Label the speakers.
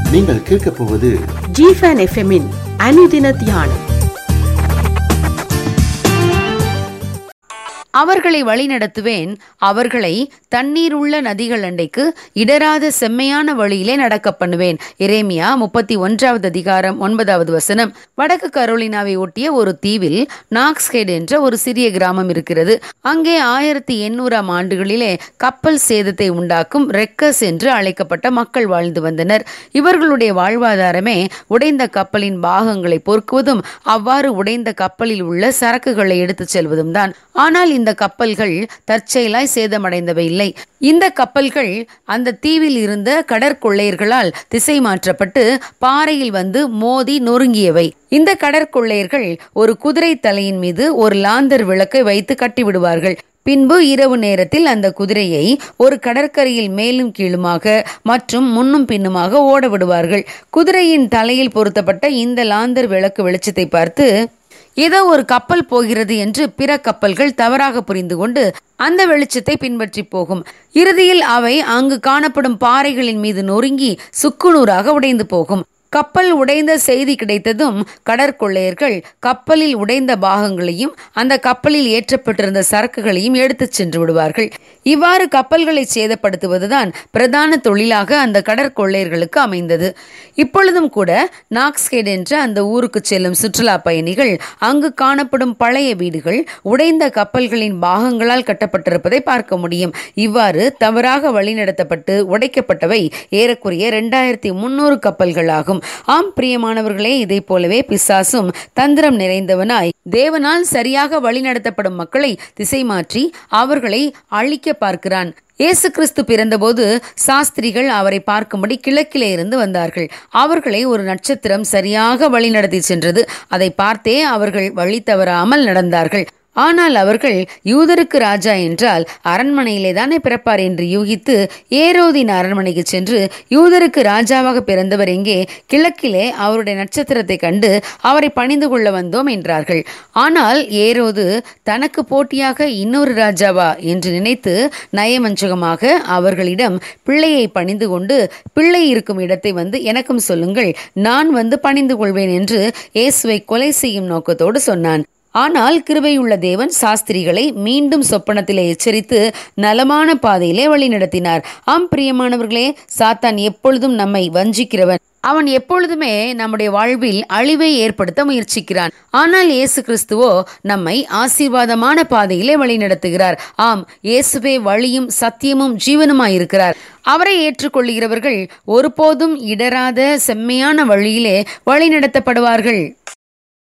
Speaker 1: நீங்கள் கேட்கப் போவது
Speaker 2: ஜிஃபன் எஃப்எம்மின் அனுதின தியானம்
Speaker 3: அவர்களை வழிநடத்துவேன் அவர்களை தண்ணீர் உள்ள நதிகள் அண்டைக்கு இடராத செம்மையான வழியிலே நடக்க பண்ணுவேன் எரேமியா முப்பத்தி ஒன்றாவது அதிகாரம் ஒன்பதாவது வசனம் வடக்கு கரோலினாவை ஒட்டிய ஒரு தீவில் நாக்ஸ்ஹெட் என்ற ஒரு சிறிய கிராமம் இருக்கிறது அங்கே ஆயிரத்தி எண்ணூறாம் ஆண்டுகளிலே கப்பல் சேதத்தை உண்டாக்கும் ரெக்கஸ் என்று அழைக்கப்பட்ட மக்கள் வாழ்ந்து வந்தனர் இவர்களுடைய வாழ்வாதாரமே உடைந்த கப்பலின் பாகங்களை பொறுக்குவதும் அவ்வாறு உடைந்த கப்பலில் உள்ள சரக்குகளை எடுத்துச் செல்வதும் தான் ஆனால் இந்த கப்பல்கள் தற்செயலாய் சேதமடைந்தவை இல்லை இந்த கப்பல்கள் அந்த தீவில் இருந்த கடற்கொள்ளையர்களால் திசை மாற்றப்பட்டு பாறையில் வந்து மோதி நொறுங்கியவை இந்த கடற்கொள்ளையர்கள் ஒரு குதிரை தலையின் மீது ஒரு லாந்தர் விளக்கை வைத்து கட்டிவிடுவார்கள் பின்பு இரவு நேரத்தில் அந்த குதிரையை ஒரு கடற்கரையில் மேலும் கீழுமாக மற்றும் முன்னும் பின்னுமாக ஓட விடுவார்கள் குதிரையின் தலையில் பொருத்தப்பட்ட இந்த லாந்தர் விளக்கு வெளிச்சத்தை பார்த்து ஏதோ ஒரு கப்பல் போகிறது என்று பிற கப்பல்கள் தவறாக புரிந்து கொண்டு அந்த வெளிச்சத்தை பின்பற்றி போகும் இறுதியில் அவை அங்கு காணப்படும் பாறைகளின் மீது நொறுங்கி சுக்குநூறாக உடைந்து போகும் கப்பல் உடைந்த செய்தி கிடைத்ததும் கடற்கொள்ளையர்கள் கப்பலில் உடைந்த பாகங்களையும் அந்த கப்பலில் ஏற்றப்பட்டிருந்த சரக்குகளையும் எடுத்துச் சென்று விடுவார்கள் இவ்வாறு கப்பல்களை சேதப்படுத்துவதுதான் பிரதான தொழிலாக அந்த கடற்கொள்ளையர்களுக்கு அமைந்தது இப்பொழுதும் கூட நாக்ஸ்கேட் என்ற அந்த ஊருக்கு செல்லும் சுற்றுலா பயணிகள் அங்கு காணப்படும் பழைய வீடுகள் உடைந்த கப்பல்களின் பாகங்களால் கட்டப்பட்டிருப்பதை பார்க்க முடியும் இவ்வாறு தவறாக வழிநடத்தப்பட்டு உடைக்கப்பட்டவை ஏறக்குறைய இரண்டாயிரத்தி முன்னூறு கப்பல்களாகும் ஆம் பிரியமானவர்களே இதை போலவே பிசாசும் தந்திரம் நிறைந்தவனாய் தேவனால் சரியாக வழிநடத்தப்படும் மக்களை திசை மாற்றி அவர்களை அழிக்க பார்க்கிறான் இயேசு கிறிஸ்து பிறந்தபோது சாஸ்திரிகள் அவரை பார்க்கும்படி கிழக்கிலே இருந்து வந்தார்கள் அவர்களை ஒரு நட்சத்திரம் சரியாக வழிநடத்தி சென்றது அதை பார்த்தே அவர்கள் வழி தவறாமல் நடந்தார்கள் ஆனால் அவர்கள் யூதருக்கு ராஜா என்றால் அரண்மனையிலே தானே பிறப்பார் என்று யூகித்து ஏரோதின் அரண்மனைக்கு சென்று யூதருக்கு ராஜாவாக பிறந்தவர் எங்கே கிழக்கிலே அவருடைய நட்சத்திரத்தை கண்டு அவரை பணிந்து கொள்ள வந்தோம் என்றார்கள் ஆனால் ஏரோது தனக்கு போட்டியாக இன்னொரு ராஜாவா என்று நினைத்து நயமஞ்சகமாக அவர்களிடம் பிள்ளையை பணிந்து கொண்டு பிள்ளை இருக்கும் இடத்தை வந்து எனக்கும் சொல்லுங்கள் நான் வந்து பணிந்து கொள்வேன் என்று இயேசுவை கொலை செய்யும் நோக்கத்தோடு சொன்னான் ஆனால் கிருபையுள்ள தேவன் சாஸ்திரிகளை மீண்டும் சொப்பனத்திலே எச்சரித்து நலமான பாதையிலே வழிநடத்தினார் ஆம் பிரியமானவர்களே சாத்தான் எப்பொழுதும் நம்மை வஞ்சிக்கிறவன் அவன் எப்பொழுதுமே நம்முடைய வாழ்வில் அழிவை ஏற்படுத்த முயற்சிக்கிறான் ஆனால் இயேசு கிறிஸ்துவோ நம்மை ஆசீர்வாதமான பாதையிலே வழிநடத்துகிறார் ஆம் இயேசுவே வழியும் சத்தியமும் ஜீவனுமாயிருக்கிறார் அவரை ஏற்றுக்கொள்கிறவர்கள் ஒருபோதும் இடராத செம்மையான வழியிலே வழிநடத்தப்படுவார்கள்